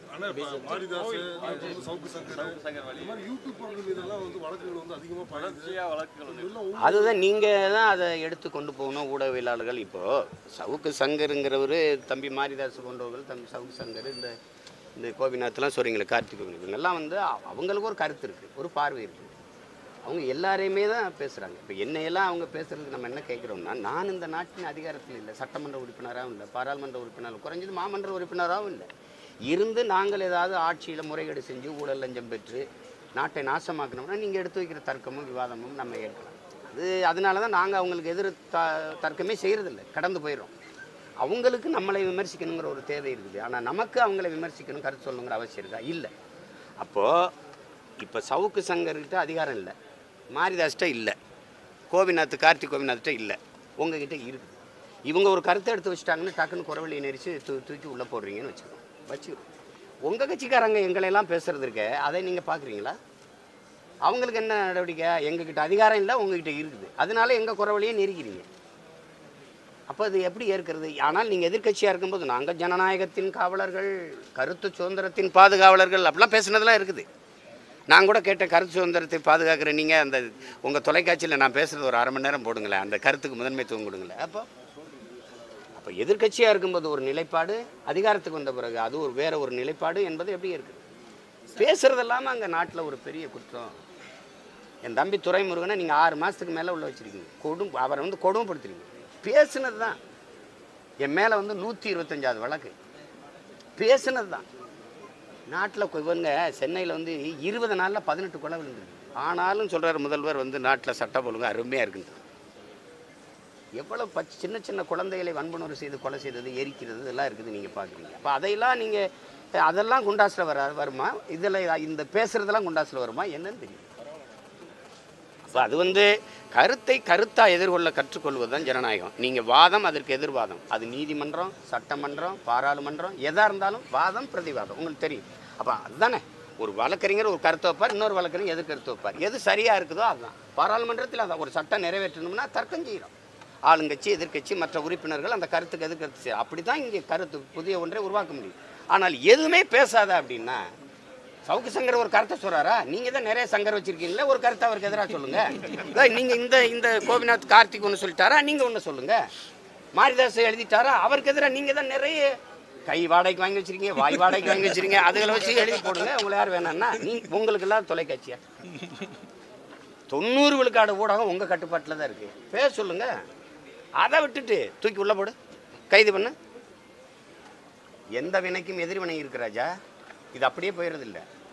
ஆனா இப்ப மாரிதாஸ் அப்புறம் சவுக்கு சங்கர் இந்த மாதிரி யூடியூபர்கள் மீதெல்லாம் வந்து வழக்குகள் வந்து அதிகமா பாயுது இதெல்லாம் உங்க- அதுதான் நீங்கள் தான் அதை எடுத்து கொண்டு போகணும் ஊடகவியலாளர்கள் இப்போது சவுக்கு சங்கருங்கிறவர் தம்பி மாரிதாஸ் போன்றவர்கள் தம்பி சவுக்கு சங்கர் இந்த இந்த கோபிநாத்லாம் சொல்கிறீங்களே கார்த்திக் கோபிநாத் இவங்கெல்லாம் வந்து அ- அவங்களுக்கு ஒரு கருத்து இருக்குது ஒரு பார்வை இருக்குது அவங்க எல்லாரையுமே தான் பேசுகிறாங்க இப்போ என்னையெல்லாம் அவங்க பேசுகிறதுக்கு நம்ம என்ன கேட்குறோம்னா நான் இந்த நாட்டின் அதிகாரத்தில் இல்லை சட்டமன்ற உறுப்பினராகவும் இல்லை பாராளுமன்ற உறுப்பினராகவும் குறைஞ்சது மாமன்ற உறுப்பினராகவும் இல்லை இருந்து நாங்கள் ஏதாவது ஆட்சியில் முறைகேடு செஞ்சு ஊழல் லஞ்சம் பெற்று நாட்டை நாசமாக்கணும்னா நீங்கள் எடுத்து வைக்கிற தர்க்கமும் விவாதமும் நம்ம ஏற்கலாம் அது அதனால தான் நாங்கள் அவங்களுக்கு எதிர் த தர்க்கமே செய்கிறதில்ல கடந்து போயிடுறோம் அவங்களுக்கு நம்மளை விமர்சிக்கணுங்கிற ஒரு தேவை இருக்குது ஆனால் நமக்கு அவங்கள விமர்சிக்கணும் கருத்து சொல்லணுங்கிற அவசியம் இருக்கா இல்லை அப்போது இப்போ சவுக்கு சங்கர்கிட்ட அதிகாரம் இல்லை மாரிதாஸ்கிட்ட இல்லை கோபிநாத் கார்த்திக் கோபிநாத்கிட்ட இல்லை உங்ககிட்ட இருக்குது இவங்க ஒரு கருத்தை எடுத்து வச்சுட்டாங்கன்னு டக்குன்னு குறவழியை நெரிச்சு தூ தூக்கி உள்ளே போடுறீங்கன்னு வச்சுக்கோங்க வச்சுக்கிறோம் உங்கள் கட்சிக்காரங்க எங்களையெல்லாம் பேசுறது இருக்க அதை நீங்கள் பார்க்குறீங்களா அவங்களுக்கு என்ன நடவடிக்கை எங்ககிட்ட அதிகாரம் இல்லை உங்ககிட்ட இருக்குது அதனால எங்கள் குறவழியை நெருக்கிறீங்க அப்போ அது எப்படி ஏற்கிறது ஆனால் நீங்கள் எதிர்க்கட்சியாக இருக்கும்போது நாங்கள் ஜனநாயகத்தின் காவலர்கள் கருத்து சுதந்திரத்தின் பாதுகாவலர்கள் அப்படிலாம் பேசுனதெல்லாம் இருக்குது நான் கூட கேட்ட கருத்து சுதந்திரத்தை பாதுகாக்கிற நீங்கள் அந்த உங்கள் தொலைக்காட்சியில் நான் பேசுகிறது ஒரு அரை மணி நேரம் போடுங்களேன் அந்த கருத்துக்கு முதன்மைத்துவம் கொடுங்களேன் அப்போ அப்போ எதிர்க்கட்சியாக இருக்கும்போது ஒரு நிலைப்பாடு அதிகாரத்துக்கு வந்த பிறகு அது ஒரு வேற ஒரு நிலைப்பாடு என்பது எப்படி இருக்குது பேசுறது இல்லாமல் அங்கே நாட்டில் ஒரு பெரிய குற்றம் என் தம்பி துரைமுருகனை நீங்கள் ஆறு மாதத்துக்கு மேலே உள்ள வச்சுருக்கீங்க கொடும் அவரை வந்து கொடுமைப்படுத்துறீங்க பேசுனது தான் என் மேலே வந்து நூற்றி இருபத்தஞ்சாவது வழக்கு பேசுனது தான் நாட்டில் இவங்க சென்னையில் வந்து இருபது நாளில் பதினெட்டு கொலை விழுந்துருக்கு ஆனாலும் சொல்கிறார் முதல்வர் வந்து நாட்டில் சட்டம் ஒழுங்கு அருமையாக இருக்குன்னு எவ்வளோ பச்ச சின்ன சின்ன குழந்தைகளை வன்புணர்வு செய்து கொலை செய்தது எரிக்கிறது இதெல்லாம் இருக்குது நீங்கள் பார்க்குறீங்க அப்போ அதையெல்லாம் நீங்கள் அதெல்லாம் குண்டாஸில் வர வருமா இதில் இந்த பேசுகிறதெல்லாம் குண்டாஸில் வருமா என்னன்னு தெரியும் அப்போ அது வந்து கருத்தை கருத்தாக எதிர்கொள்ள கற்றுக்கொள்வது தான் ஜனநாயகம் நீங்கள் வாதம் அதற்கு எதிர்வாதம் அது நீதிமன்றம் சட்டமன்றம் பாராளுமன்றம் எதாக இருந்தாலும் வாதம் பிரதிவாதம் உங்களுக்கு தெரியும் அப்போ அதுதானே ஒரு வழக்கறிஞர் ஒரு கருத்து வைப்பார் இன்னொரு வழக்கறிஞர் எதிர் கருத்து வைப்பார் எது சரியாக இருக்குதோ அதுதான் பாராளுமன்றத்தில் அதான் ஒரு சட்டம் நிறைவேற்றணும்னா தர்க்கம் செய்கிறோம் ஆளுங்கட்சி எதிர்க்கட்சி மற்ற உறுப்பினர்கள் அந்த கருத்துக்கு எதிர்கருத்து செய்யணும் அப்படி தான் இங்கே கருத்து புதிய ஒன்றை உருவாக்க முடியும் ஆனால் எதுவுமே பேசாத அப்படின்னா சவுக்கு சங்கர் ஒரு கருத்தை சொல்றாரா நீங்க தான் நிறைய சங்கர் வச்சிருக்கீங்களா ஒரு கருத்தை அவருக்கு எதிராக சொல்லுங்க அதான் நீங்க இந்த இந்த கோபிநாத் கார்த்திக் ஒன்று சொல்லிட்டாரா நீங்க ஒன்று சொல்லுங்க மாரிதாஸ் எழுதிட்டாரா அவருக்கு எதிராக நீங்க தான் நிறைய கை வாடகைக்கு வாங்கி வச்சிருக்கீங்க வாய் வாடகைக்கு வாங்கி வச்சிருக்கீங்க அதுகளை வச்சு எழுதி போடுங்க உங்களை யார் வேணாம்னா நீ உங்களுக்கு எல்லாம் தொலைக்காட்சியா தொண்ணூறு விழுக்காடு ஊடகம் உங்க கட்டுப்பாட்டில் தான் இருக்கு பேச சொல்லுங்க அதை விட்டுட்டு தூக்கி உள்ள போடு கைது பண்ணு எந்த வினைக்கும் எதிர்வினை இருக்கு ராஜா இது அப்படியே போயிடுறது இல்லை